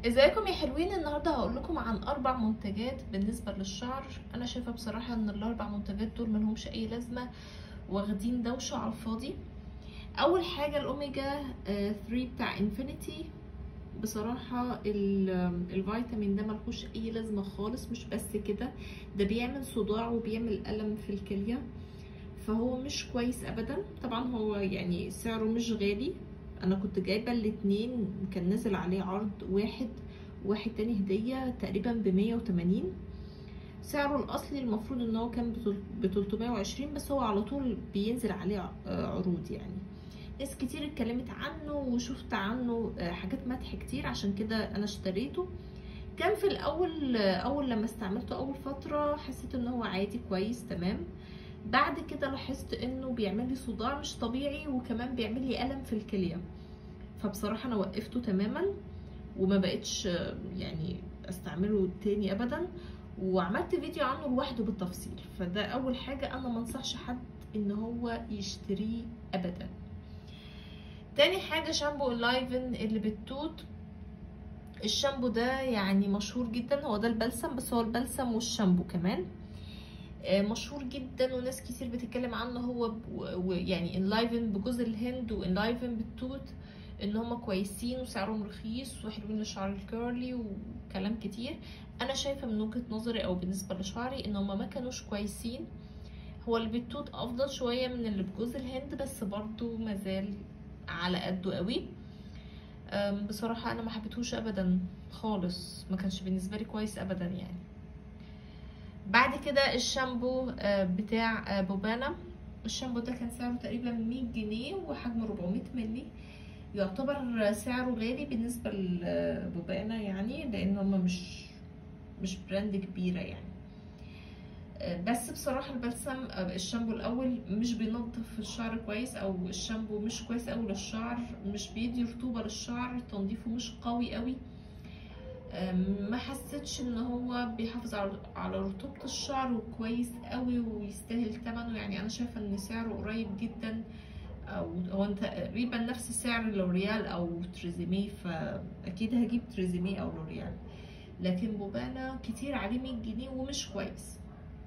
ازيكم يا حلوين النهارده هقول لكم عن اربع منتجات بالنسبه للشعر انا شايفه بصراحه ان الاربع منتجات دول ملهمش اي لازمه واخدين دوشه على الفاضي اول حاجه الاوميجا 3 بتاع انفينيتي بصراحة الفيتامين ده ملهوش اي لازمة خالص مش بس كده ده بيعمل صداع وبيعمل ألم في الكلية فهو مش كويس ابدا طبعا هو يعني سعره مش غالي انا كنت جايبه الاتنين كان نازل عليه عرض واحد واحد تاني هديه تقريبا ب 180 سعره الاصلي المفروض ان هو كان ب 320 بس هو على طول بينزل عليه عروض يعني ناس كتير اتكلمت عنه وشفت عنه حاجات مدح كتير عشان كده انا اشتريته كان في الاول اول لما استعملته اول فتره حسيت ان هو عادي كويس تمام بعد كده لاحظت انه بيعمل لي صداع مش طبيعي وكمان بيعمل لي الم في الكليه فبصراحه انا وقفته تماما وما بقتش يعني استعمله تاني ابدا وعملت فيديو عنه لوحده بالتفصيل فده اول حاجه انا ما انصحش حد ان هو يشتريه ابدا تاني حاجه شامبو اللايفن اللي بالتوت الشامبو ده يعني مشهور جدا هو ده البلسم بس هو البلسم والشامبو كمان مشهور جدا وناس كتير بتتكلم عنه هو يعني انلايفن بجوز الهند وانلايفن بالتوت ان هما كويسين وسعرهم رخيص وحلوين للشعر الكيرلي وكلام كتير انا شايفه من وجهه نظري او بالنسبه لشعري ان هما ما كانوش كويسين هو اللي بالتوت افضل شويه من اللي بجوز الهند بس برضو مازال على قده قوي بصراحه انا ما حبيتهوش ابدا خالص ما كانش بالنسبه لي كويس ابدا يعني بعد كده الشامبو بتاع بوبانا الشامبو ده كان سعره تقريبا 100 جنيه وحجمه 400 مللي يعتبر سعره غالي بالنسبه لبوبانا يعني لان هما مش مش براند كبيره يعني بس بصراحه البلسم الشامبو الاول مش بينظف الشعر كويس او الشامبو مش كويس قوي للشعر مش بيدي رطوبه للشعر تنظيفه مش قوي قوي ما حسيتش ان هو بيحافظ على رطوبه الشعر كويس قوي ويستاهل ثمنه يعني انا شايفه ان سعره قريب جدا او هو تقريبا نفس سعر لوريال او تريزيمي فاكيد هجيب تريزيمي او لوريال لكن بوبانا كتير عليه 100 جنيه ومش كويس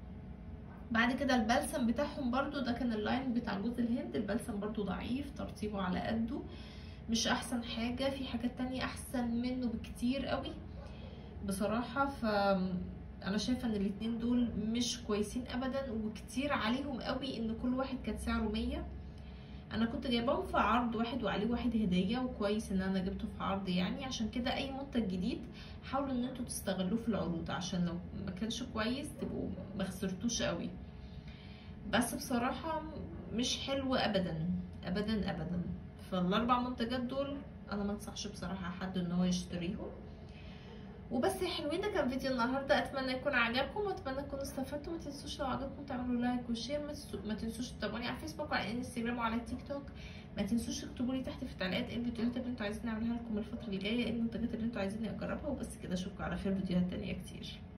بعد كده البلسم بتاعهم برضو ده كان اللاين بتاع جوز الهند البلسم برضو ضعيف ترطيبه على قده مش احسن حاجه في حاجات تانية احسن منه بكتير قوي بصراحة ف انا شايفة ان الاتنين دول مش كويسين ابدا وكتير عليهم قوي ان كل واحد كان سعره مية انا كنت جايباهم في عرض واحد وعليه واحد هدية وكويس ان انا جبته في عرض يعني عشان كده اي منتج جديد حاولوا ان انتوا تستغلوه في العروض عشان لو ما كانش كويس تبقوا ما خسرتوش قوي بس بصراحة مش حلو ابدا ابدا ابدا فالاربع منتجات دول انا ما انصحش بصراحة حد ان هو يشتريهم وبس يا حلوين ده كان فيديو النهارده اتمنى يكون عجبكم واتمنى تكونوا استفدتوا ما تنسوش لو عجبكم تعملوا لايك وشير ما تنسوش تتابعوني على الفيسبوك وعلى الانستجرام وعلى التيك توك ما تنسوش تكتبوا لي تحت في التعليقات ايه الفيديوهات اللي انتوا عايزين اعملها لكم الفتره اللي جايه ايه المنتجات اللي انتوا عايزين اجربها وبس كده اشوفكم على خير فيديوهات تانية كتير